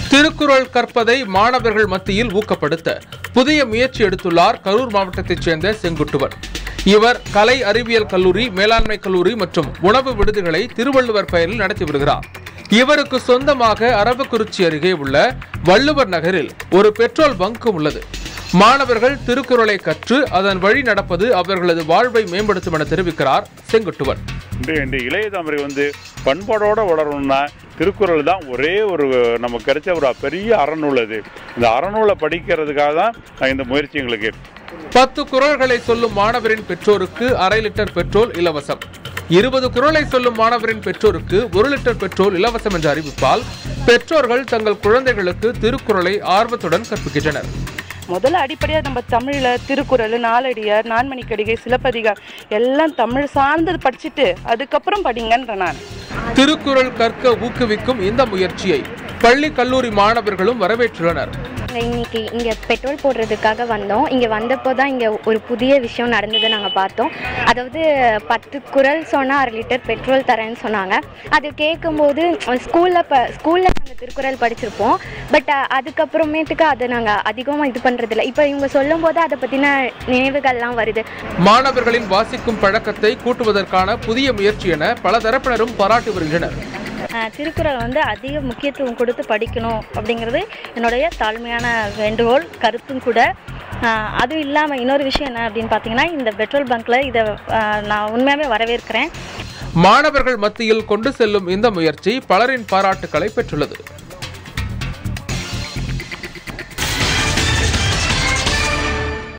திருக்குறள் கற்பதை மாணவர்கள் மத்தியில் ஊக்கப்படுத்த புதிய முயற்சி எடுத்துள்ளார் கரூர் மாவட்டத்தைச் சேர்ந்த செங்குட்டுவன் இவர் கலை அறிவியல் கல்லூரி மேலாண்மை கல்லூரி மற்றும் உணவு விடுதிகளை திருவள்ளுவர் பெயரில் நடத்தி வருகிறார் இவருக்கு சொந்தமாக அரவக்குறிச்சி அருகே உள்ள வள்ளுவர் நகரில் ஒரு பெட்ரோல் பங்கும் உள்ளது மாணவர்கள் திருக்குறளை கற்று அதன் வழி நடப்பது அவர்களது வாழ்வை மேம்படுத்தும் என தெரிவிக்கிறார் செங்குட்டுவன் இன்று இன்று இளைய தலைமுறை வந்து பண்பாடோடு வளரணும்னா திருக்குறள் தான் ஒரே ஒரு நமக்கு கிடைச்ச ஒரு பெரிய அறநூல் அது இந்த அறநூலை படிக்கிறதுக்காக தான் இந்த முயற்சி எங்களுக்கு பத்து குறள்களை சொல்லும் மாணவரின் பெற்றோருக்கு அரை லிட்டர் பெட்ரோல் இலவசம் இருபது குறளை சொல்லும் மாணவரின் பெற்றோருக்கு ஒரு லிட்டர் பெட்ரோல் இலவசம் என்ற அறிவிப்பால் பெற்றோர்கள் தங்கள் குழந்தைகளுக்கு திருக்குறளை ஆர்வத்துடன் கற்பிக்கின்றனர் முதல்ல அடிப்படையாக நம்ம தமிழில் திருக்குறள் நாலடியார் நான்மணிக்கடிகை சிலப்பதிகார் எல்லாம் தமிழ் சார்ந்தது படிச்சுட்டு அதுக்கப்புறம் படிங்கன்ற நான் திருக்குறள் கற்க ஊக்குவிக்கும் இந்த முயற்சியை பள்ளி கல்லூரி மாணவர்களும் வரவேற்றுள்ளனர் நாங்கள் இன்னைக்கு இங்கே பெட்ரோல் போடுறதுக்காக வந்தோம் இங்கே வந்தப்போ தான் இங்கே ஒரு புதிய விஷயம் நடந்ததை நாங்கள் பார்த்தோம் அதாவது பத்து குரல் சொன்னால் அரை லிட்டர் பெட்ரோல் தரேன்னு சொன்னாங்க அது கேட்கும்போது ஸ்கூலில் ப ஸ்கூலில் நாங்கள் திருக்குறள் படிச்சிருப்போம் பட் அதுக்கப்புறமேட்டுக்கு அதை நாங்கள் அதிகமாக இது பண்ணுறதில்ல இப்போ இவங்க சொல்லும்போது அதை பற்றின நினைவுகள்லாம் வருது மாணவர்களின் வாசிக்கும் பழக்கத்தை கூட்டுவதற்கான புதிய முயற்சி என பல தரப்பினரும் பாராட்டி வருகின்றனர் அஹ் திருக்குறள் வந்து அதிக முக்கியத்துவம் கொடுத்து படிக்கணும் அப்படிங்கிறது என்னுடைய தாழ்மையான வேண்டுகோள் கருத்தும் கூட அஹ் அதுவும் இல்லாமல் இன்னொரு விஷயம் என்ன அப்படின்னு பார்த்தீங்கன்னா இந்த பெட்ரோல் பங்க்கில் இதை அஹ் நான் உண்மையாகவே வரவேற்கிறேன் மாணவர்கள் மத்தியில் கொண்டு செல்லும் இந்த முயற்சி பலரின் பாராட்டுக்களை பெற்றுள்ளது